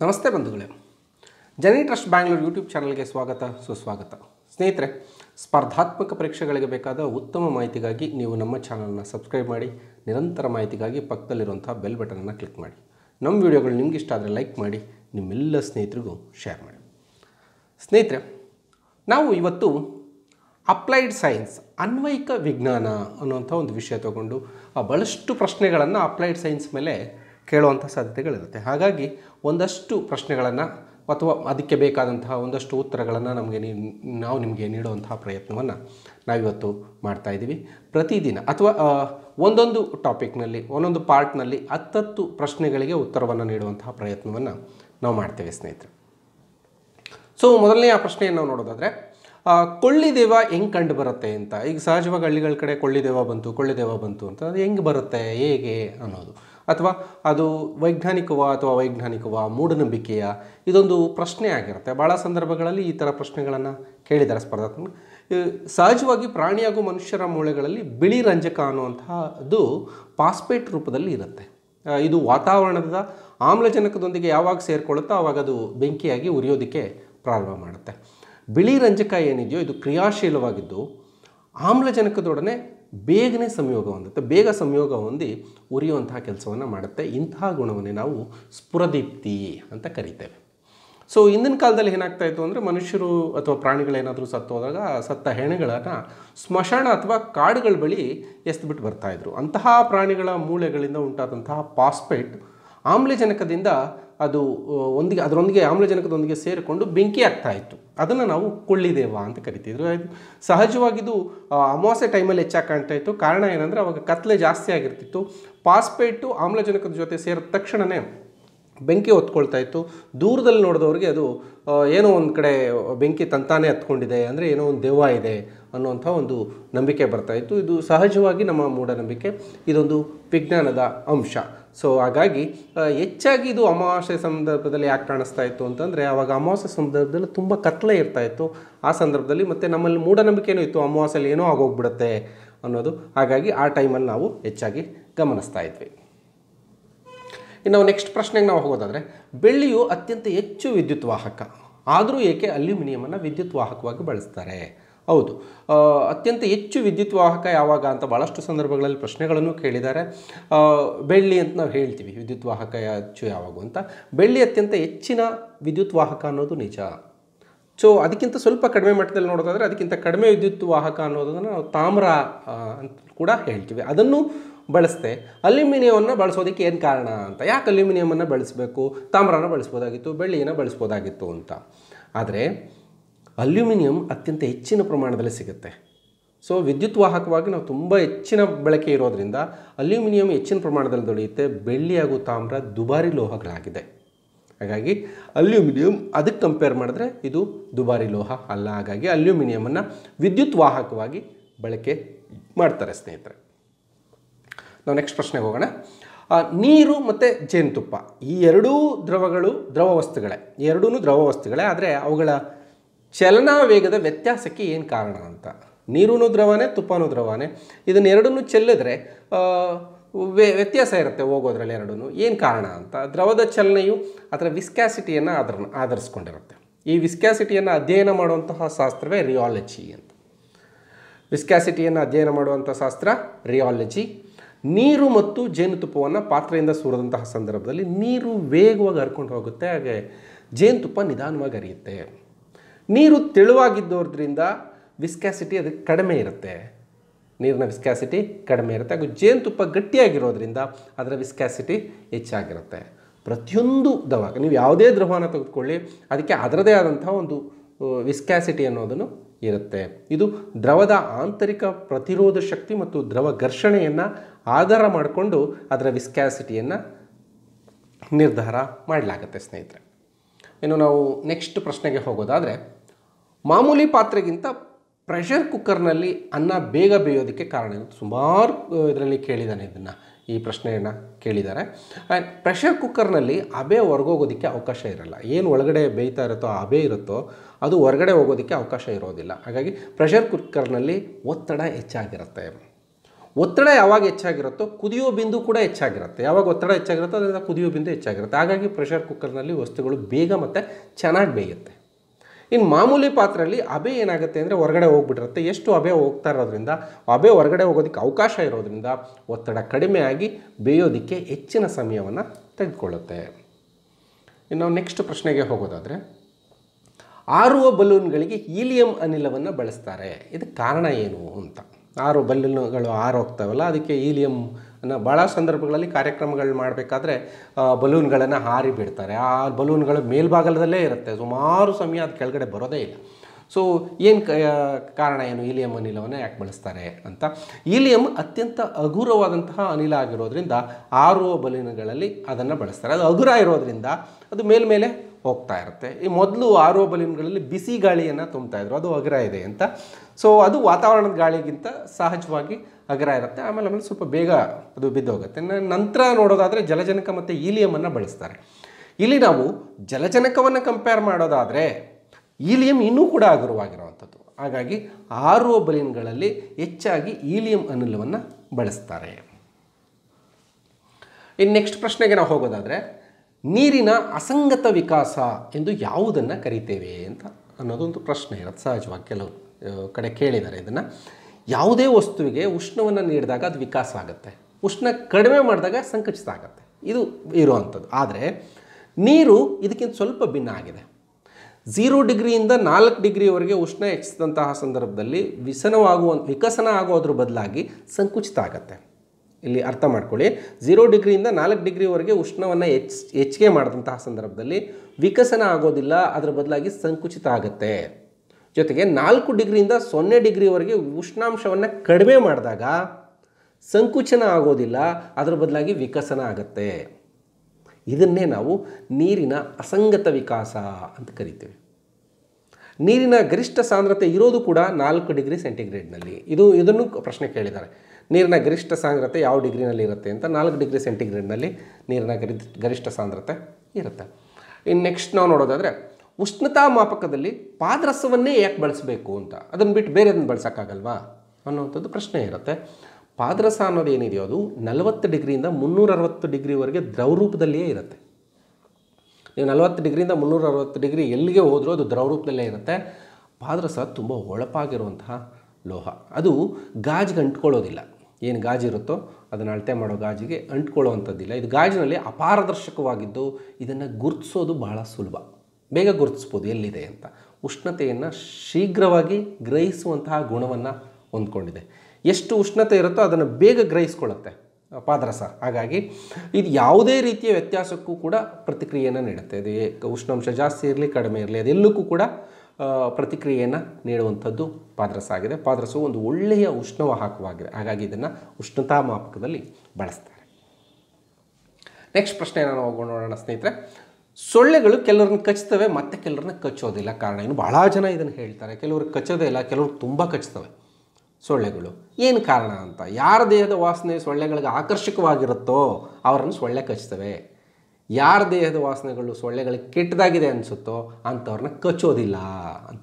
ನಮಸ್ತೆ ಬಂಧುಗಳೇ ಜನನಿ trust Bangalore YouTube ಚಾನಲ್ಗೆ ಸ್ವಾಗತ ಸುಸ್ವಾಗತ ಸ್ನೇಹಿತರೆ ಸ್ಪರ್ಧಾತ್ಮಕ ಪರೀಕ್ಷೆಗಳಿಗೆ ಬೇಕಾದ ಉತ್ತಮ ಮಾಹಿತಿಗಾಗಿ ನೀವು ನಮ್ಮ ಚಾನಲ್ನ ಸಬ್ಸ್ಕ್ರೈಬ್ ಮಾಡಿ ನಿರಂತರ ಮಾಹಿತಿಗಾಗಿ ಪಕ್ಕದಲ್ಲಿರುವಂಥ ಬೆಲ್ ಬಟನನ್ನು ಕ್ಲಿಕ್ ಮಾಡಿ ನಮ್ಮ ವಿಡಿಯೋಗಳು ನಿಮ್ಗೆ ಇಷ್ಟ ಆದರೆ ಲೈಕ್ ಮಾಡಿ ನಿಮ್ಮೆಲ್ಲ ಸ್ನೇಹಿತರಿಗೂ ಶೇರ್ ಮಾಡಿ ಸ್ನೇಹಿತರೆ ನಾವು ಇವತ್ತು ಅಪ್ಲೈಡ್ ಸೈನ್ಸ್ ಅನ್ವಯಿಕ ವಿಜ್ಞಾನ ಅನ್ನುವಂಥ ಒಂದು ವಿಷಯ ತಗೊಂಡು ಆ ಭಾಳಷ್ಟು ಪ್ರಶ್ನೆಗಳನ್ನು ಅಪ್ಲೈಡ್ ಸೈನ್ಸ್ ಮೇಲೆ ಕೇಳುವಂಥ ಸಾಧ್ಯತೆಗಳಿರುತ್ತೆ ಹಾಗಾಗಿ ಒಂದಷ್ಟು ಪ್ರಶ್ನೆಗಳನ್ನು ಅಥವಾ ಅದಕ್ಕೆ ಬೇಕಾದಂತಹ ಒಂದಷ್ಟು ಉತ್ತರಗಳನ್ನು ನಮಗೆ ನೀ ನಾವು ನಿಮಗೆ ನೀಡುವಂತಹ ಪ್ರಯತ್ನವನ್ನು ನಾವಿವತ್ತು ಮಾಡ್ತಾ ಇದ್ದೀವಿ ಪ್ರತಿದಿನ ಅಥವಾ ಆ, ಒಂದೊಂದು ಟಾಪಿಕ್ನಲ್ಲಿ ಒಂದೊಂದು ಪಾರ್ಟ್ನಲ್ಲಿ ಹತ್ತತ್ತು ಪ್ರಶ್ನೆಗಳಿಗೆ ಉತ್ತರವನ್ನು ನೀಡುವಂತಹ ಪ್ರಯತ್ನವನ್ನು ನಾವು ಮಾಡ್ತೇವೆ ಸ್ನೇಹಿತರೆ ಸೊ ಮೊದಲನೇ ಆ ಪ್ರಶ್ನೆಯನ್ನು ನಾವು ನೋಡೋದಾದರೆ ಆ, ಕೊಳ್ಳಿದೇವ ಹೆಂಗೆ ಕಂಡು ಬರುತ್ತೆ ಅಂತ ಈಗ ಸಹಜವಾಗಿ ಹಳ್ಳಿಗಳ ಕಡೆ ಕೊಳ್ಳಿದೇವ ಬಂತು ಕೊಳ್ಳಿದೇವ ಬಂತು ಅಂತ ಅದು ಹೆಂಗೆ ಬರುತ್ತೆ ಹೇಗೆ ಅನ್ನೋದು ಅಥವಾ ಅದು ವೈಜ್ಞಾನಿಕವ ಅಥವಾ ವೈಜ್ಞಾನಿಕವ ಮೂಢನಂಬಿಕೆಯ ಇದೊಂದು ಪ್ರಶ್ನೆ ಆಗಿರುತ್ತೆ ಭಾಳ ಸಂದರ್ಭಗಳಲ್ಲಿ ಈ ಥರ ಪ್ರಶ್ನೆಗಳನ್ನು ಕೇಳಿದ್ದಾರೆ ಸ್ಪರ್ಧಾತ್ಮಕ ಈ ಸಹಜವಾಗಿ ಪ್ರಾಣಿ ಹಾಗೂ ಮನುಷ್ಯರ ಮೂಳೆಗಳಲ್ಲಿ ಬಿಳಿ ರಂಜಕ ಅನ್ನುವಂತಹದ್ದು ಪಾಸ್ಪೇಟ್ ರೂಪದಲ್ಲಿ ಇರುತ್ತೆ ಆ, ಇದು ವಾತಾವರಣದ ಆಮ್ಲಜನಕದೊಂದಿಗೆ ಯಾವಾಗ ಸೇರಿಕೊಳ್ಳುತ್ತೋ ಆವಾಗ ಅದು ಬೆಂಕಿಯಾಗಿ ಉರಿಯೋದಕ್ಕೆ ಪ್ರಾರಂಭ ಮಾಡುತ್ತೆ ಬಿಳಿ ರಂಜಕ ಏನಿದೆಯೋ ಇದು ಕ್ರಿಯಾಶೀಲವಾಗಿದ್ದು ಆಮ್ಲಜನಕದೊಡನೆ ಬೇಗನೆ ಸಂಯೋಗ ಹೊಂದುತ್ತೆ ಬೇಗ ಸಂಯೋಗ ಹೊಂದಿ ಉರಿಯುವಂತಹ ಕೆಲಸವನ್ನು ಮಾಡುತ್ತೆ ಇಂತಹ ಗುಣವನ್ನೇ ನಾವು ಸ್ಫುರದೀಪ್ತಿ ಅಂತ ಕರಿತೇವೆ ಸೊ ಹಿಂದಿನ ಕಾಲದಲ್ಲಿ ಏನಾಗ್ತಾ ಇತ್ತು ಅಂದರೆ ಮನುಷ್ಯರು ಅಥವಾ ಪ್ರಾಣಿಗಳೇನಾದರೂ ಸತ್ತು ಹೋದಾಗ ಆ ಸತ್ತ ಹೆಣೆಗಳನ್ನು ಸ್ಮಶಾನ ಅಥವಾ ಕಾಡುಗಳ ಬಳಿ ಎಸ್ದುಬಿಟ್ಟು ಬರ್ತಾಯಿದ್ರು ಅಂತಹ ಪ್ರಾಣಿಗಳ ಮೂಳೆಗಳಿಂದ ಉಂಟಾದಂತಹ ಪಾಸ್ಪೇಟ್ ಆಮ್ಲಜನಕದಿಂದ ಅದು ಆ, ಒಂದಿಗೆ ಅದರೊಂದಿಗೆ ಆಮ್ಲಜನಕದೊಂದಿಗೆ ಸೇರಿಕೊಂಡು ಬೆಂಕಿ ಆಗ್ತಾ ಇತ್ತು ಅದನ್ನು ನಾವು ಕೊಳ್ಳಿದೇವ ಅಂತ ಕರಿತಿದ್ರು ಅದು ಸಹಜವಾಗಿದು ಆ, ಅಮಾವಾಸ್ಯೆ ಟೈಮಲ್ಲಿ ಹೆಚ್ಚಾಗಿ ಕಾಣ್ತಾ ಇತ್ತು ಕಾರಣ ಏನಂದರೆ ಅವಾಗ ಕತ್ಲೆ ಜಾಸ್ತಿ ಆಗಿರ್ತಿತ್ತು ಪಾಸ್ಪೇಟು ಆಮ್ಲಜನಕದ ಜೊತೆ ಸೇರಿದ ತಕ್ಷಣವೇ ಬೆಂಕಿ ಹೊತ್ಕೊಳ್ತಾ ಇತ್ತು ದೂರದಲ್ಲಿ ನೋಡಿದವ್ರಿಗೆ ಅದು ಆ, ಏನೋ ಒಂದು ಕಡೆ ಬೆಂಕಿ ತಂತಾನೇ ಹತ್ಕೊಂಡಿದೆ ಅಂದರೆ ಏನೋ ಒಂದು ದೆವ್ವ ಇದೆ ಅನ್ನುವಂಥ ಒಂದು ನಂಬಿಕೆ ಬರ್ತಾ ಇತ್ತು ಇದು ಸಹಜವಾಗಿ ನಮ್ಮ ಮೂಢನಂಬಿಕೆ ಇದೊಂದು ವಿಜ್ಞಾನದ ಅಂಶ ಸೊ ಹಾಗಾಗಿ ಆ, ಹೆಚ್ಚಾಗಿ ಇದು ಅಮಾವಾಸ್ಯೆ ಸಂದರ್ಭದಲ್ಲಿ ಯಾಕೆ ಕಾಣಿಸ್ತಾ ಇತ್ತು ಅಂತಂದರೆ ಆವಾಗ ಅಮಾವಾಸ್ಯೆ ಸಂದರ್ಭದಲ್ಲಿ ತುಂಬ ಕತ್ಲೆ ಇರ್ತಾ ಇತ್ತು ಆ ಸಂದರ್ಭದಲ್ಲಿ ಮತ್ತು ನಮ್ಮಲ್ಲಿ ಮೂಢನಂಬಿಕೆನೂ ಇತ್ತು ಅಮಾವಾಸ್ಯೆಯಲ್ಲಿ ಏನೋ ಆಗೋಗ್ಬಿಡುತ್ತೆ ಅನ್ನೋದು ಹಾಗಾಗಿ ಆ ಟೈಮಲ್ಲಿ ನಾವು ಹೆಚ್ಚಾಗಿ ಗಮನಿಸ್ತಾ ಇದ್ವಿ ಇನ್ನು ನಾವು ನೆಕ್ಸ್ಟ್ ಪ್ರಶ್ನೆಗೆ ನಾವು ಹೋಗೋದಾದರೆ ಬೆಳ್ಳಿಯು ಅತ್ಯಂತ ಹೆಚ್ಚು ವಿದ್ಯುತ್ ವಾಹಕ ಆದರೂ ಏಕೆ ಅಲ್ಯೂಮಿನಿಯಮನ್ನು ವಿದ್ಯುತ್ ವಾಹಕವಾಗಿ ಬಳಸ್ತಾರೆ ಹೌದು ಆ, ಅತ್ಯಂತ ಹೆಚ್ಚು ವಿದ್ಯುತ್ ವಾಹಕ ಯಾವಾಗ ಅಂತ ಭಾಳಷ್ಟು ಸಂದರ್ಭಗಳಲ್ಲಿ ಪ್ರಶ್ನೆಗಳನ್ನು ಕೇಳಿದ್ದಾರೆ ಆ, ಬೆಳ್ಳಿ ಅಂತ ನಾವು ಹೇಳ್ತೀವಿ ವಿದ್ಯುತ್ ವಾಹಕ ಹೆಚ್ಚು ಯಾವಾಗ ಅಂತ ಬೆಳ್ಳಿ ಅತ್ಯಂತ ಹೆಚ್ಚಿನ ವಿದ್ಯುತ್ ವಾಹಕ ಅನ್ನೋದು ನಿಜ ಸೊ ಅದಕ್ಕಿಂತ ಸ್ವಲ್ಪ ಕಡಿಮೆ ಮಟ್ಟದಲ್ಲಿ ನೋಡೋದಾದರೆ ಅದಕ್ಕಿಂತ ಕಡಿಮೆ ವಿದ್ಯುತ್ ವಾಹಕ ಅನ್ನೋದನ್ನು ನಾವು ತಾಮ್ರ ಆ, ಅಂತ ಕೂಡ ಹೇಳ್ತೀವಿ ಅದನ್ನು ಬಳಸ್ತೆ ಅಲ್ಯೂಮಿನಿಯವನ್ನು ಬಳಸೋದಕ್ಕೆ ಏನು ಕಾರಣ ಅಂತ ಯಾಕೆ ಅಲ್ಯೂಮಿನಿಯಮನ್ನು ಬಳಸಬೇಕು ತಾಮ್ರನ ಬಳಸ್ಬೋದಾಗಿತ್ತು ಬೆಳ್ಳಿಯನ್ನು ಬಳಸ್ಬೋದಾಗಿತ್ತು ಅಂತ ಆದರೆ ಅಲ್ಯೂಮಿನಿಯಂ ಅತ್ಯಂತ ಹೆಚ್ಚಿನ ಪ್ರಮಾಣದಲ್ಲಿ ಸಿಗುತ್ತೆ ಸೊ ವಿದ್ಯುತ್ ವಾಹಕವಾಗಿ ನಾವು ತುಂಬ ಹೆಚ್ಚಿನ ಬಳಕೆ ಇರೋದ್ರಿಂದ ಅಲ್ಯೂಮಿನಿಯಂ ಹೆಚ್ಚಿನ ಪ್ರಮಾಣದಲ್ಲಿ ದೊರೆಯುತ್ತೆ ಬೆಳ್ಳಿ ಹಾಗೂ ತಾಮ್ರ ದುಬಾರಿ ಲೋಹಗಳಾಗಿದೆ ಹಾಗಾಗಿ ಅಲ್ಯೂಮಿನಿಯಂ ಅದಕ್ಕೆ ಕಂಪೇರ್ ಮಾಡಿದ್ರೆ ಇದು ದುಬಾರಿ ಲೋಹ ಅಲ್ಲ ಹಾಗಾಗಿ ಅಲ್ಯೂಮಿನಿಯಮನ್ನು ವಿದ್ಯುತ್ ವಾಹಕವಾಗಿ ಬಳಕೆ ಮಾಡ್ತಾರೆ ಸ್ನೇಹಿತರೆ ನಾವು ನೆಕ್ಸ್ಟ್ ಪ್ರಶ್ನೆಗೆ ಹೋಗೋಣ ಆ, ನೀರು ಮತ್ತು ಜೇನುತುಪ್ಪ ಈ ಎರಡೂ ದ್ರವಗಳು ದ್ರವ ವಸ್ತುಗಳೇ ಎರಡೂ ದ್ರವ ವಸ್ತುಗಳೇ ಆದರೆ ಅವುಗಳ ಚಲನಾ ವೇಗದ ವ್ಯತ್ಯಾಸಕ್ಕೆ ಏನು ಕಾರಣ ಅಂತ ನೀರೂ ದ್ರವನೇ ತುಪ್ಪನೂ ದ್ರವನೇ ಇದನ್ನೆರಡನ್ನೂ ಚೆಲ್ಲಿದ್ರೆ ಆ, ವ್ಯ- ವ್ಯತ್ಯಾಸ ಇರುತ್ತೆ ಹೋಗೋದ್ರಲ್ಲಿ ಎರಡೂ ಏನು ಕಾರಣ ಅಂತ ದ್ರವದ ಚಲನೆಯು ಅದರ ವಿಸ್ಕ್ಯಾಸಿಟಿಯನ್ನು ಅದರ ಆಧರಿಸ್ಕೊಂಡಿರುತ್ತೆ ಈ ವಿಸ್ಕ್ಯಾಸಿಟಿಯನ್ನು ಅಧ್ಯಯನ ಮಾಡುವಂತಹ ಶಾಸ್ತ್ರವೇ ರಿಯಾಲಜಿ ಅಂತ ವಿಸ್ಕ್ಯಾಸಿಟಿಯನ್ನು ಅಧ್ಯಯನ ಮಾಡುವಂಥ ಶಾಸ್ತ್ರ ರಿಯಾಲಜಿ ನೀರು ಮತ್ತು ಜೇನುತುಪ್ಪವನ್ನು ಪಾತ್ರೆಯಿಂದ ಸುರಿದಂತಹ ಸಂದರ್ಭದಲ್ಲಿ ನೀರು ವೇಗವಾಗಿ ಹರ್ಕೊಂಡು ಹೋಗುತ್ತೆ ಹಾಗೆ ಜೇನುತುಪ್ಪ ನಿಧಾನವಾಗಿ ಹರಿಯುತ್ತೆ ನೀರು ತೆಳುವಾಗಿದ್ದೋದ್ರಿಂದ ವಿಸ್ಕ್ಯಾಸಿಟಿ ಅದಕ್ಕೆ ಕಡಿಮೆ ಇರುತ್ತೆ ನೀರಿನ ವಿಸ್ಕ್ಯಾಸಿಟಿ ಕಡಿಮೆ ಇರುತ್ತೆ ಹಾಗೂ ಜೇನುತುಪ್ಪ ಗಟ್ಟಿಯಾಗಿರೋದ್ರಿಂದ ಅದರ ವಿಸ್ಕ್ಯಾಸಿಟಿ ಹೆಚ್ಚಾಗಿರುತ್ತೆ ಪ್ರತಿಯೊಂದು ದ್ರವ ನೀವು ಯಾವುದೇ ದ್ರವನ ತೆಗೆದುಕೊಳ್ಳಿ ಅದಕ್ಕೆ ಅದರದೇ ಆದಂತಹ ಒಂದು ವಿಸ್ಕ್ಯಾಸಿಟಿ ಅನ್ನೋದನ್ನು ಇರುತ್ತೆ ಇದು ದ್ರವದ ಆಂತರಿಕ ಪ್ರತಿರೋಧ ಶಕ್ತಿ ಮತ್ತು ದ್ರವ ಘರ್ಷಣೆಯನ್ನು ಆಧಾರ ಮಾಡಿಕೊಂಡು ಅದರ ವಿಸ್ಕ್ಯಾಸಿಟಿಯನ್ನು ನಿರ್ಧಾರ ಮಾಡಲಾಗುತ್ತೆ ಸ್ನೇಹಿತರೆ ಇನ್ನು ನಾವು ನೆಕ್ಸ್ಟ್ ಪ್ರಶ್ನೆಗೆ ಹೋಗೋದಾದರೆ ಮಾಮೂಲಿ ಪಾತ್ರೆಗಿಂತ ಪ್ರೆಷರ್ ಕುಕ್ಕರ್ನಲ್ಲಿ ಅನ್ನ ಬೇಗ ಬೇಯೋದಕ್ಕೆ ಕಾರಣ ಏನು ಸುಮಾರು ಇದರಲ್ಲಿ ಕೇಳಿದ್ದಾನೆ ಇದನ್ನು ಈ ಪ್ರಶ್ನೆಯನ್ನು ಕೇಳಿದ್ದಾರೆ ಆ್ಯಂಡ್ ಪ್ರೆಷರ್ ಕುಕ್ಕರ್ನಲ್ಲಿ ಹಬೆ ಹೊರಗೋಗೋದಕ್ಕೆ ಅವಕಾಶ ಇರಲ್ಲ ಏನು ಒಳಗಡೆ ಬೇಯ್ತಾ ಇರುತ್ತೋ ಆ ಹಬೆ ಇರುತ್ತೋ ಅದು ಹೊರಗಡೆ ಹೋಗೋದಕ್ಕೆ ಅವಕಾಶ ಇರೋದಿಲ್ಲ ಹಾಗಾಗಿ ಪ್ರೆಷರ್ ಕುಕ್ಕರ್ನಲ್ಲಿ ಒತ್ತಡ ಹೆಚ್ಚಾಗಿರುತ್ತೆ ಒತ್ತಡ ಯಾವಾಗ ಹೆಚ್ಚಾಗಿರುತ್ತೋ ಕುದಿಯೋ ಬಿಂದು ಕೂಡ ಹೆಚ್ಚಾಗಿರುತ್ತೆ ಯಾವಾಗ ಒತ್ತಡ ಹೆಚ್ಚಾಗಿರುತ್ತೋ ಅದರಿಂದ ಕುದಿಯೋ ಬಿಂದು ಹೆಚ್ಚಾಗಿರುತ್ತೆ ಹಾಗಾಗಿ ಪ್ರೆಷರ್ ಕುಕ್ಕರ್ನಲ್ಲಿ ವಸ್ತುಗಳು ಬೇಗ ಮತ್ತು ಚೆನ್ನಾಗಿ ಬೇಯುತ್ತೆ ಇನ್ನು ಮಾಮೂಲಿ ಪಾತ್ರೆಯಲ್ಲಿ ಅಬೆ ಏನಾಗುತ್ತೆ ಅಂದರೆ ಹೊರಗಡೆ ಹೋಗ್ಬಿಟ್ಟಿರುತ್ತೆ ಎಷ್ಟು ಅಬೆ ಹೋಗ್ತಾ ಇರೋದ್ರಿಂದ ಅಬೆ ಹೊರಗಡೆ ಹೋಗೋದಕ್ಕೆ ಅವಕಾಶ ಇರೋದ್ರಿಂದ ಒತ್ತಡ ಕಡಿಮೆ ಆಗಿ ಬೇಯೋದಕ್ಕೆ ಹೆಚ್ಚಿನ ಸಮಯವನ್ನು ತೆಗೆದುಕೊಳ್ಳುತ್ತೆ ಇನ್ನು ನಾವು ನೆಕ್ಸ್ಟ್ ಪ್ರಶ್ನೆಗೆ ಹೋಗೋದಾದರೆ ಆರುವ ಬಲೂನ್ಗಳಿಗೆ ಹೀಲಿಯಂ ಅನಿಲವನ್ನು ಬಳಸ್ತಾರೆ ಇದಕ್ಕೆ ಕಾರಣ ಏನು ಅಂತ ಆರು ಬಲೂನ್ಗಳು ಆರು ಹೋಗ್ತಾವಲ್ಲ ಅದಕ್ಕೆ ಹೀಲಿಯಂ ಅನ್ನು ಭಾಳ ಸಂದರ್ಭಗಳಲ್ಲಿ ಕಾರ್ಯಕ್ರಮಗಳು ಮಾಡಬೇಕಾದ್ರೆ ಬಲೂನ್ಗಳನ್ನು ಹಾರಿ ಬಿಡ್ತಾರೆ ಆ ಬಲೂನ್ಗಳು ಮೇಲ್ಭಾಗದಲ್ಲೇ ಇರುತ್ತೆ ಸುಮಾರು ಸಮಯ ಅದು ಕೆಳಗಡೆ ಬರೋದೇ ಇಲ್ಲ ಸೊ ಏನು ಕಾರಣ ಏನು ಹೀಲಿಯಂ ಅನಿಲವನ್ನು ಯಾಕೆ ಬಳಸ್ತಾರೆ ಅಂತ ಹೀಲಿಯಂ ಅತ್ಯಂತ ಹಗುರವಾದಂತಹ ಅನಿಲ ಆಗಿರೋದ್ರಿಂದ ಆರುವ ಬಲೂನ್ಗಳಲ್ಲಿ ಅದನ್ನು ಬಳಸ್ತಾರೆ ಅದು ಹಗುರ ಇರೋದ್ರಿಂದ ಅದು ಮೇಲ್ಮೇಲೆ ಹೋಗ್ತಾ ಇರುತ್ತೆ ಈ ಮೊದಲು ಆರೋ ಬಲೂನ್ಗಳಲ್ಲಿ ಬಿಸಿ ಗಾಳಿಯನ್ನು ತುಂಬ್ತಾ ಇದ್ರು ಅದು ಹಗುರ ಇದೆ ಅಂತ ಸೊ ಅದು ವಾತಾವರಣದ ಗಾಳಿಗಿಂತ ಸಹಜವಾಗಿ ಹಗುರ ಇರುತ್ತೆ ಆಮೇಲೆ ಆಮೇಲೆ ಸ್ವಲ್ಪ ಬೇಗ ಅದು ಬಿದ್ದೋಗುತ್ತೆ ನ- ನಂತರ ನೋಡೋದಾದರೆ ಜಲಜನಕ ಮತ್ತು ಹೀಲಿಯಮನ್ನು ಬಳಸ್ತಾರೆ ಇಲ್ಲಿ ನಾವು ಜಲಜನಕವನ್ನು ಕಂಪೇರ್ ಮಾಡೋದಾದರೆ ಈಲಿಯಂ ಇನ್ನೂ ಕೂಡ ಹಗುರವಾಗಿರುವಂಥದ್ದು ಹಾಗಾಗಿ ಆರೋ ಬಲೂನ್ಗಳಲ್ಲಿ ಹೆಚ್ಚಾಗಿ ಈಲಿಯಂ ಅನಿಲವನ್ನು ಬಳಸ್ತಾರೆ ಇನ್ನು ನೆಕ್ಸ್ಟ್ ಪ್ರಶ್ನೆಗೆ ನಾವು ಹೋಗೋದಾದರೆ ನೀರಿನ ಅಸಂಗತ ವಿಕಾಸ ಎಂದು ಯಾವುದನ್ನು ಕರಿತೇವೆ ಅಂತ ಅನ್ನೋದೊಂದು ಪ್ರಶ್ನೆ ಇರುತ್ತೆ ಸಹಜವಾಗಿ ಕೆಲವು ಆ, ಕಡೆ ಕೇಳಿದ್ದಾರೆ ಇದನ್ನು ಯಾವುದೇ ವಸ್ತುವಿಗೆ ಉಷ್ಣವನ್ನು ನೀಡಿದಾಗ ಅದು ವಿಕಾಸ ಆಗುತ್ತೆ ಉಷ್ಣ ಕಡಿಮೆ ಮಾಡಿದಾಗ ಸಂಕುಚಿತ ಆಗುತ್ತೆ ಇದು ಇರುವಂಥದ್ದು ಆದರೆ ನೀರು ಇದಕ್ಕಿಂತ ಸ್ವಲ್ಪ ಭಿನ್ನ ಆಗಿದೆ ಝೀರೋ ಡಿಗ್ರಿಯಿಂದ ನಾಲ್ಕು ಡಿಗ್ರಿವರೆಗೆ ಉಷ್ಣ ಹೆಚ್ಚಿದಂತಹ ಸಂದರ್ಭದಲ್ಲಿ ವಿಸನವಾಗುವ ವಿಕಸನ ಆಗೋದ್ರ ಬದಲಾಗಿ ಸಂಕುಚಿತ ಆಗುತ್ತೆ ಇಲ್ಲಿ ಅರ್ಥ ಮಾಡ್ಕೊಳ್ಳಿ ಝೀರೋ ಡಿಗ್ರಿಯಿಂದ ನಾಲ್ಕು ಡಿಗ್ರಿವರೆಗೆ ಉಷ್ಣವನ್ನು ಹೆಚ್ಚ್ ಹೆಚ್ಚಿಗೆ ಮಾಡಿದಂತಹ ಸಂದರ್ಭದಲ್ಲಿ ವಿಕಸನ ಆಗೋದಿಲ್ಲ ಅದರ ಬದಲಾಗಿ ಸಂಕುಚಿತ ಆಗುತ್ತೆ ಜೊತೆಗೆ ನಾಲ್ಕು ಡಿಗ್ರಿಯಿಂದ ಸೊನ್ನೆ ಡಿಗ್ರಿವರೆಗೆ ಉಷ್ಣಾಂಶವನ್ನು ಕಡಿಮೆ ಮಾಡಿದಾಗ ಸಂಕುಚನ ಆಗೋದಿಲ್ಲ ಅದರ ಬದಲಾಗಿ ವಿಕಸನ ಆಗುತ್ತೆ ಇದನ್ನೇ ನಾವು ನೀರಿನ ಅಸಂಗತ ವಿಕಾಸ ಅಂತ ಕರಿತೀವಿ ನೀರಿನ ಗರಿಷ್ಠ ಸಾಂದ್ರತೆ ಇರೋದು ಕೂಡ ನಾಲ್ಕು ಡಿಗ್ರಿ ಸೆಂಟಿಗ್ರೇಡ್ನಲ್ಲಿ ಇದು ಇದನ್ನು ಪ್ರಶ್ನೆ ಕೇಳಿದ್ದಾರೆ ನೀರಿನ ಗರಿಷ್ಠ ಸಾಂದ್ರತೆ ಯಾವ ಡಿಗ್ರಿನಲ್ಲಿ ಇರುತ್ತೆ ಅಂತ ನಾಲ್ಕು ಡಿಗ್ರಿ ಸೆಂಟಿಗ್ರೇಡ್ನಲ್ಲಿ ನೀರಿನ ಗರಿ ಗರಿಷ್ಠ ಸಾಂದ್ರತೆ ಇರುತ್ತೆ ಇನ್ನು ನೆಕ್ಸ್ಟ್ ನಾವು ನೋಡೋದಾದರೆ ಉಷ್ಣತಾ ಮಾಪಕದಲ್ಲಿ ಪಾದರಸವನ್ನೇ ಯಾಕೆ ಬಳಸಬೇಕು ಅಂತ ಅದನ್ನು ಬಿಟ್ಟು ಬೇರೆದನ್ನು ಬಳಸೋಕ್ಕಾಗಲ್ವಾ ಅನ್ನೋವಂಥದ್ದು ಪ್ರಶ್ನೆ ಇರುತ್ತೆ ಪಾದರಸ ಅನ್ನೋದು ಏನಿದೆಯೋ ಅದು ನಲವತ್ತು ಡಿಗ್ರಿಯಿಂದ ಮುನ್ನೂರ ಅರವತ್ತು ಡಿಗ್ರಿವರೆಗೆ ದ್ರವರೂಪದಲ್ಲಿಯೇ ಇರುತ್ತೆ ನೀವು ನಲವತ್ತು ಡಿಗ್ರಿಯಿಂದ ಮುನ್ನೂರ ಅರವತ್ತು ಡಿಗ್ರಿ ಎಲ್ಲಿಗೆ ಹೋದರೂ ಅದು ದ್ರವರೂಪದಲ್ಲೇ ಇರುತ್ತೆ ಪಾದರಸ ತುಂಬ ಹೊಳಪಾಗಿರುವಂತಹ ಲೋಹ ಅದು ಗಾಜಿಗೆ ಅಂಟ್ಕೊಳ್ಳೋದಿಲ್ಲ ಏನು ಗಾಜಿರುತ್ತೋ ಅದನ್ನು ಅಳತೆ ಮಾಡೋ ಗಾಜಿಗೆ ಅಂಟ್ಕೊಳ್ಳೋವಂಥದ್ದಿಲ್ಲ ಇದು ಗಾಜಿನಲ್ಲಿ ಅಪಾರದರ್ಶಕವಾಗಿದ್ದು ಇದನ್ನು ಗುರುತಿಸೋದು ಬಹಳ ಸುಲಭ ಬೇಗ ಗುರುತಿಸ್ಬೋದು ಎಲ್ಲಿದೆ ಅಂತ ಉಷ್ಣತೆಯನ್ನು ಶೀಘ್ರವಾಗಿ ಗ್ರಹಿಸುವಂತಹ ಗುಣವನ್ನು ಹೊಂದ್ಕೊಂಡಿದೆ ಎಷ್ಟು ಉಷ್ಣತೆ ಇರುತ್ತೋ ಅದನ್ನು ಬೇಗ ಗ್ರಹಿಸ್ಕೊಳ್ಳುತ್ತೆ ಆ ಪಾದರಸ ಹಾಗಾಗಿ ಇದು ಯಾವುದೇ ರೀತಿಯ ವ್ಯತ್ಯಾಸಕ್ಕೂ ಕೂಡ ಪ್ರತಿಕ್ರಿಯೆಯನ್ನು ನೀಡುತ್ತೆ ಅದು ಏ- ಉಷ್ಣಾಂಶ ಜಾಸ್ತಿ ಇರಲಿ ಕಡಿಮೆ ಇರಲಿ ಅದೆಲ್ಲಕ್ಕೂ ಕೂಡ ಆ, ಪ್ರತಿಕ್ರಿಯೆಯನ್ನು ನೀಡುವಂಥದ್ದು ಪಾದರಸ ಆಗಿದೆ ಪಾದರಸವು ಒಂದು ಒಳ್ಳೆಯ ಉಷ್ಣವಾಹಕವಾಗಿದೆ ಹಾಗಾಗಿ ಇದನ್ನು ಉಷ್ಣತಾ ಮಾಪಕದಲ್ಲಿ ಬಳಸ್ತಾರೆ ನೆಕ್ಸ್ಟ್ ಪ್ರಶ್ನೆ ನಾನು ಹೋಗೋಣ ನೋಡೋಣ ಸ್ನೇಹಿತರೆ ಸೊಳ್ಳೆಗಳು ಕೆಲವ್ರನ್ನ ಕಚ್ತವೆ ಮತ್ತೆ ಕೆಲವ್ರನ್ನ ಕಚ್ಚೋದಿಲ್ಲ ಕಾರಣ ಏನು ಭಾಳ ಜನ ಇದನ್ನು ಹೇಳ್ತಾರೆ ಕೆಲವ್ರಿಗೆ ಕಚ್ಚೋದೇ ಇಲ್ಲ ಕೆಲವ್ರಿಗೆ ತುಂಬ ಕಚ್ತವೆ ಸೊಳ್ಳೆಗಳು ಏನು ಕಾರಣ ಅಂತ ಯಾರ ದೇಹದ ವಾಸನೆ ಸೊಳ್ಳೆಗಳಿಗೆ ಆಕರ್ಷಕವಾಗಿರುತ್ತೋ ಅವರನ್ನು ಸೊಳ್ಳೆ ಕಚ್ತವೆ ಯಾರ ದೇಹದ ವಾಸನೆಗಳು ಸೊಳ್ಳೆಗಳಿಗೆ ಕೆಟ್ಟದಾಗಿದೆ ಅನಿಸುತ್ತೋ ಅಂಥವ್ರನ್ನ ಕಚ್ಚೋದಿಲ್ಲ ಅಂತ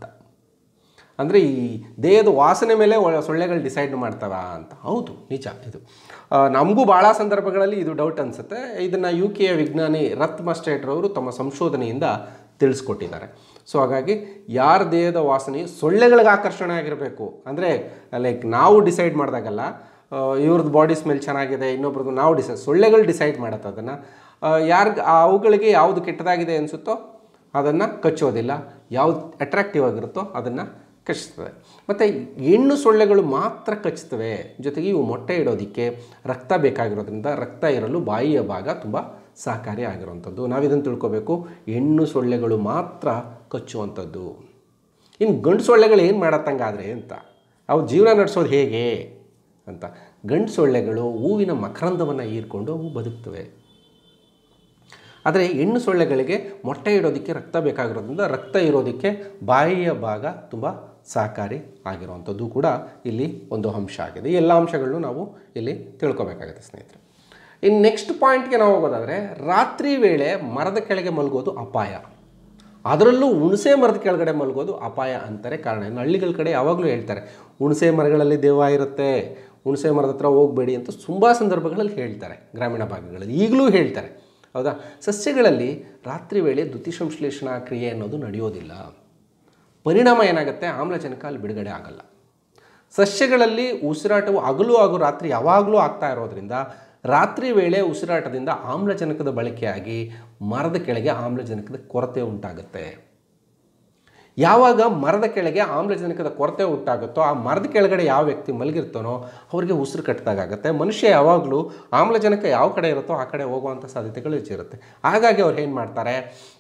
ಅಂದರೆ ಈ ದೇಹದ ವಾಸನೆ ಮೇಲೆ ಒಳ- ಸೊಳ್ಳೆಗಳು ಡಿಸೈಡ್ ಮಾಡ್ತಾವ ಅಂತ ಹೌದು ನಿಜ ಇದು ಆ, ನಮಗೂ ಭಾಳ ಸಂದರ್ಭಗಳಲ್ಲಿ ಇದು ಡೌಟ್ ಅನಿಸುತ್ತೆ ಇದನ್ನು ಯು ಕೆಯ ವಿಜ್ಞಾನಿ ರತ್ ಮಸ್ಟೇಟ್ರವರು ತಮ್ಮ ಸಂಶೋಧನೆಯಿಂದ ತಿಳಿಸ್ಕೊಟ್ಟಿದ್ದಾರೆ ಸೊ ಹಾಗಾಗಿ ಯಾರ ದೇಹದ ವಾಸನೆ ಸೊಳ್ಳೆಗಳಿಗೆ ಆಕರ್ಷಣೆ ಆಗಿರಬೇಕು ಅಂದರೆ ಲೈಕ್ ನಾವು ಡಿಸೈಡ್ ಮಾಡಿದಾಗಲ್ಲ ಇವ್ರದ್ದು ಬಾಡಿ ಸ್ಮೆಲ್ ಚೆನ್ನಾಗಿದೆ ಇನ್ನೊಬ್ರದ್ದು ನಾವು ಡಿಸೈಡ್ ಸೊಳ್ಳೆಗಳು ಡಿಸೈಡ್ ಮಾಡತ್ತೆ ಅದನ್ನು ಯಾರಿಗೆ ಅವುಗಳಿಗೆ ಯಾವುದು ಕೆಟ್ಟದಾಗಿದೆ ಅನಿಸುತ್ತೋ ಅದನ್ನು ಕಚ್ಚೋದಿಲ್ಲ ಯಾವ್ದು ಅಟ್ರಾಕ್ಟಿವ್ ಆಗಿರುತ್ತೋ ಅದನ್ನು ಕಚ್ತದೆ ಮತ್ತು ಹೆಣ್ಣು ಸೊಳ್ಳೆಗಳು ಮಾತ್ರ ಕಚ್ತವೆ ಜೊತೆಗೆ ಇವು ಮೊಟ್ಟೆ ಇಡೋದಕ್ಕೆ ರಕ್ತ ಬೇಕಾಗಿರೋದ್ರಿಂದ ರಕ್ತ ಇರಲು ಬಾಯಿಯ ಭಾಗ ತುಂಬ ಸಹಕಾರಿ ಆಗಿರುವಂಥದ್ದು ನಾವಿದನ್ನು ತಿಳ್ಕೊಬೇಕು ಹೆಣ್ಣು ಸೊಳ್ಳೆಗಳು ಮಾತ್ರ ಕಚ್ಚುವಂಥದ್ದು ಇನ್ನು ಗಂಡು ಸೊಳ್ಳೆಗಳು ಏನು ಮಾಡತ್ತಂಗಾದ್ರೆ ಅಂತ ಅವು ಜೀವನ ನಡೆಸೋದು ಹೇಗೆ ಅಂತ ಗಂಡು ಸೊಳ್ಳೆಗಳು ಹೂವಿನ ಮಕರಂದವನ್ನು ಹೀರ್ಕೊಂಡು ಅವು ಬದುಕ್ತವೆ ಆದರೆ ಹೆಣ್ಣು ಸೊಳ್ಳೆಗಳಿಗೆ ಮೊಟ್ಟೆ ಇಡೋದಕ್ಕೆ ರಕ್ತ ಬೇಕಾಗಿರೋದ್ರಿಂದ ರಕ್ತ ಇರೋದಕ್ಕೆ ಬಾಯಿಯ ಭಾಗ ತುಂಬ ಸಹಕಾರಿ ಆಗಿರುವಂಥದ್ದು ಕೂಡ ಇಲ್ಲಿ ಒಂದು ಅಂಶ ಆಗಿದೆ ಈ ಎಲ್ಲ ಅಂಶಗಳನ್ನು ನಾವು ಇಲ್ಲಿ ತಿಳ್ಕೊಬೇಕಾಗುತ್ತೆ ಸ್ನೇಹಿತರೆ ಇನ್ನು ನೆಕ್ಸ್ಟ್ ಪಾಯಿಂಟ್ಗೆ ನಾವು ಹೋಗೋದಾದರೆ ರಾತ್ರಿ ವೇಳೆ ಮರದ ಕೆಳಗೆ ಮಲಗೋದು ಅಪಾಯ ಅದರಲ್ಲೂ ಹುಣಸೆ ಮರದ ಕೆಳಗಡೆ ಮಲಗೋದು ಅಪಾಯ ಅಂತಾರೆ ಕಾರಣ ಏನು ಹಳ್ಳಿಗಳ ಕಡೆ ಯಾವಾಗಲೂ ಹೇಳ್ತಾರೆ ಹುಣಸೆ ಮರಗಳಲ್ಲಿ ದೆವ್ವ ಇರುತ್ತೆ ಹುಣಸೆ ಮರದ ಹತ್ರ ಹೋಗಬೇಡಿ ಅಂತ ತುಂಬ ಸಂದರ್ಭಗಳಲ್ಲಿ ಹೇಳ್ತಾರೆ ಗ್ರಾಮೀಣ ಭಾಗಗಳಲ್ಲಿ ಈಗಲೂ ಹೇಳ್ತಾರೆ ಹೌದಾ ಸಸ್ಯಗಳಲ್ಲಿ ರಾತ್ರಿ ವೇಳೆ ದ್ಯುತಿಸಂಶ್ಲೇಷಣಾ ಕ್ರಿಯೆ ಅನ್ನೋದು ನಡೆಯೋದಿಲ್ಲ ಪರಿಣಾಮ ಏನಾಗುತ್ತೆ ಆಮ್ಲಜನಕ ಅಲ್ಲಿ ಬಿಡುಗಡೆ ಆಗಲ್ಲ ಸಸ್ಯಗಳಲ್ಲಿ ಉಸಿರಾಟವು ಹಗಲು ಹಾಗೂ ರಾತ್ರಿ ಯಾವಾಗಲೂ ಆಗ್ತಾ ಇರೋದ್ರಿಂದ ರಾತ್ರಿ ವೇಳೆ ಉಸಿರಾಟದಿಂದ ಆಮ್ಲಜನಕದ ಬಳಕೆಯಾಗಿ ಮರದ ಕೆಳಗೆ ಆಮ್ಲಜನಕದ ಕೊರತೆ ಉಂಟಾಗುತ್ತೆ ಯಾವಾಗ ಮರದ ಕೆಳಗೆ ಆಮ್ಲಜನಕದ ಕೊರತೆ ಉಂಟಾಗುತ್ತೋ ಆ ಮರದ ಕೆಳಗಡೆ ಯಾವ ವ್ಯಕ್ತಿ ಮಲಗಿರ್ತಾನೋ ಅವರಿಗೆ ಉಸಿರು ಕಟ್ಟಿದಾಗುತ್ತೆ ಮನುಷ್ಯ ಯಾವಾಗಲೂ ಆಮ್ಲಜನಕ ಯಾವ ಕಡೆ ಇರುತ್ತೋ ಆ ಕಡೆ ಹೋಗುವಂಥ ಸಾಧ್ಯತೆಗಳು ಹೆಚ್ಚಿರುತ್ತೆ ಹಾಗಾಗಿ ಅವ್ರು ಏನು ಮಾಡ್ತಾರೆ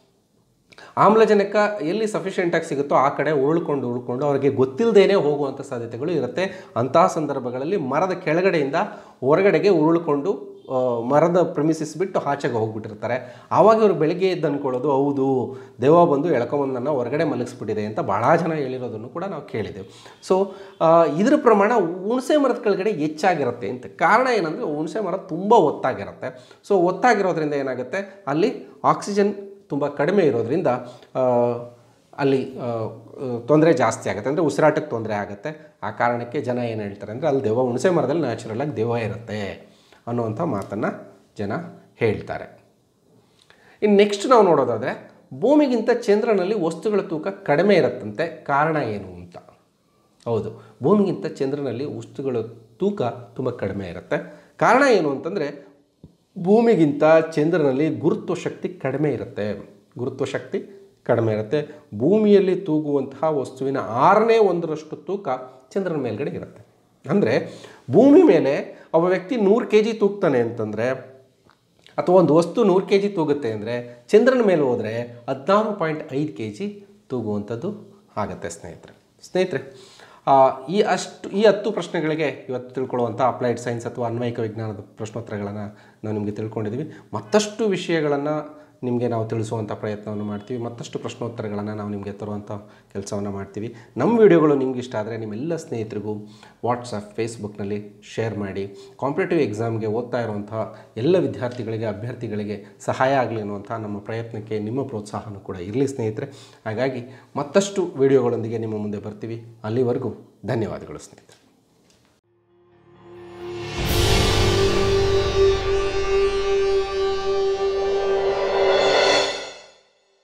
ಆಮ್ಲಜನಕ ಎಲ್ಲಿ ಸಫಿಷಿಯೆಂಟಾಗಿ ಸಿಗುತ್ತೋ ಆ ಕಡೆ ಉರುಳ್ಕೊಂಡು ಉಳ್ಕೊಂಡು ಅವರಿಗೆ ಗೊತ್ತಿಲ್ಲದೇನೆ ಹೋಗುವಂಥ ಸಾಧ್ಯತೆಗಳು ಇರುತ್ತೆ ಅಂತಹ ಸಂದರ್ಭಗಳಲ್ಲಿ ಮರದ ಕೆಳಗಡೆಯಿಂದ ಹೊರಗಡೆಗೆ ಉರುಳ್ಕೊಂಡು ಆ, ಮರದ ಪ್ರೆಮಿಸಿಸ್ ಬಿಟ್ಟು ಆಚೆಗೆ ಹೋಗ್ಬಿಟ್ಟಿರ್ತಾರೆ ಆವಾಗ ಇವರು ಬೆಳಿಗ್ಗೆ ಎದ್ದು ಅಂದ್ಕೊಳ್ಳೋದು ಹೌದು ದೆವ್ವ ಬಂದು ಎಳ್ಕೊಂಬಂದು ನನ್ನ ಹೊರಗಡೆ ಮಲಗಿಸ್ಬಿಟ್ಟಿದೆ ಅಂತ ಭಾಳ ಜನ ಹೇಳಿರೋದನ್ನು ಕೂಡ ನಾವು ಕೇಳಿದೆವು ಸೊ ಇದ್ರ ಪ್ರಮಾಣ ಹುಣಸೆ ಮರದ ಕೆಳಗಡೆ ಹೆಚ್ಚಾಗಿರುತ್ತೆ ಅಂತ ಕಾರಣ ಏನಂದರೆ ಹುಣಸೆ ಮರ ತುಂಬ ಒತ್ತಾಗಿರುತ್ತೆ ಸೊ ಒತ್ತಾಗಿರೋದ್ರಿಂದ ಏನಾಗುತ್ತೆ ಅಲ್ಲಿ ಆಕ್ಸಿಜನ್ ತುಂಬ ಕಡಿಮೆ ಇರೋದ್ರಿಂದ ಆ, ಅಲ್ಲಿ ತೊಂದರೆ ಜಾಸ್ತಿ ಆಗುತ್ತೆ ಅಂದರೆ ಉಸಿರಾಟಕ್ಕೆ ತೊಂದರೆ ಆಗುತ್ತೆ ಆ ಕಾರಣಕ್ಕೆ ಜನ ಏನು ಹೇಳ್ತಾರೆ ಅಂದರೆ ಅಲ್ಲಿ ದೆವ್ವ ಹುಣಸೆ ಮರದಲ್ಲಿ ನ್ಯಾಚುರಲಾಗಿ ದೆವ್ವ ಇರುತ್ತೆ ಅನ್ನುವಂಥ ಮಾತನ್ನು ಜನ ಹೇಳ್ತಾರೆ ಇನ್ನು ನೆಕ್ಸ್ಟ್ ನಾವು ನೋಡೋದಾದರೆ ಭೂಮಿಗಿಂತ ಚಂದ್ರನಲ್ಲಿ ವಸ್ತುಗಳ ತೂಕ ಕಡಿಮೆ ಇರುತ್ತಂತೆ ಕಾರಣ ಏನು ಅಂತ ಹೌದು ಭೂಮಿಗಿಂತ ಚಂದ್ರನಲ್ಲಿ ವಸ್ತುಗಳ ತೂಕ ತುಂಬ ಕಡಿಮೆ ಇರುತ್ತೆ ಕಾರಣ ಏನು ಅಂತಂದರೆ ಭೂಮಿಗಿಂತ ಚಂದ್ರನಲ್ಲಿ ಗುರುತ್ವ ಶಕ್ತಿ ಕಡಿಮೆ ಇರುತ್ತೆ ಗುರುತ್ವ ಶಕ್ತಿ ಕಡಿಮೆ ಇರುತ್ತೆ ಭೂಮಿಯಲ್ಲಿ ತೂಗುವಂತಹ ವಸ್ತುವಿನ ಆರನೇ ಒಂದರಷ್ಟು ತೂಕ ಚಂದ್ರನ ಮೇಲ್ಗಡೆ ಇರುತ್ತೆ ಅಂದರೆ ಭೂಮಿ ಮೇಲೆ ಒಬ್ಬ ವ್ಯಕ್ತಿ ನೂರು ಕೆ ಜಿ ತೂಗ್ತಾನೆ ಅಂತಂದರೆ ಅಥವಾ ಒಂದು ವಸ್ತು ನೂರು ಕೆ ಜಿ ತೂಗುತ್ತೆ ಅಂದರೆ ಚಂದ್ರನ ಮೇಲೆ ಹೋದರೆ ಹದಿನಾರು ಪಾಯಿಂಟ್ ಐದು ಕೆ ಜಿ ತೂಗುವಂಥದ್ದು ಆಗುತ್ತೆ ಸ್ನೇಹಿತರೆ ಸ್ನೇಹಿತರೆ ಆ, ಈ ಅಷ್ಟು ಈ ಹತ್ತು ಪ್ರಶ್ನೆಗಳಿಗೆ ಇವತ್ತು ತಿಳ್ಕೊಳ್ಳುವಂಥ ಅಪ್ಲೈಡ್ ಸೈನ್ಸ್ ಅಥವಾ ಅನ್ವಯಿಕ ವಿಜ್ಞಾನದ ಪ್ರಶ್ನೋತ್ತರಗಳನ್ನು ನಾವು ನಿಮಗೆ ತಿಳ್ಕೊಂಡಿದ್ದೀವಿ ಮತ್ತಷ್ಟು ವಿಷಯಗಳನ್ನು ನಿಮಗೆ ನಾವು ತಿಳಿಸುವಂಥ ಪ್ರಯತ್ನವನ್ನು ಮಾಡ್ತೀವಿ ಮತ್ತಷ್ಟು ಪ್ರಶ್ನೋತ್ತರಗಳನ್ನು ನಾವು ನಿಮಗೆ ತರುವಂಥ ಕೆಲಸವನ್ನು ಮಾಡ್ತೀವಿ ನಮ್ಮ ವಿಡಿಯೋಗಳು ನಿಮ್ಗೆ ಇಷ್ಟ ಆದರೆ ನಿಮ್ಮೆಲ್ಲ ಸ್ನೇಹಿತರಿಗೂ ವಾಟ್ಸಪ್ ಫೇಸ್ಬುಕ್ನಲ್ಲಿ ಶೇರ್ ಮಾಡಿ ಕಾಂಪಿಟೇಟಿವ್ ಎಕ್ಸಾಮ್ಗೆ ಓದ್ತಾ ಇರುವಂತಹ ಎಲ್ಲ ವಿದ್ಯಾರ್ಥಿಗಳಿಗೆ ಅಭ್ಯರ್ಥಿಗಳಿಗೆ ಸಹಾಯ ಆಗಲಿ ಅನ್ನುವಂಥ ನಮ್ಮ ಪ್ರಯತ್ನಕ್ಕೆ ನಿಮ್ಮ ಪ್ರೋತ್ಸಾಹನೂ ಕೂಡ ಇರಲಿ ಸ್ನೇಹಿತರೆ ಹಾಗಾಗಿ ಮತ್ತಷ್ಟು ವಿಡಿಯೋಗಳೊಂದಿಗೆ ನಿಮ್ಮ ಮುಂದೆ ಬರ್ತೀವಿ ಅಲ್ಲಿವರೆಗೂ ಧನ್ಯವಾದಗಳು ಸ್ನೇಹಿತರೆ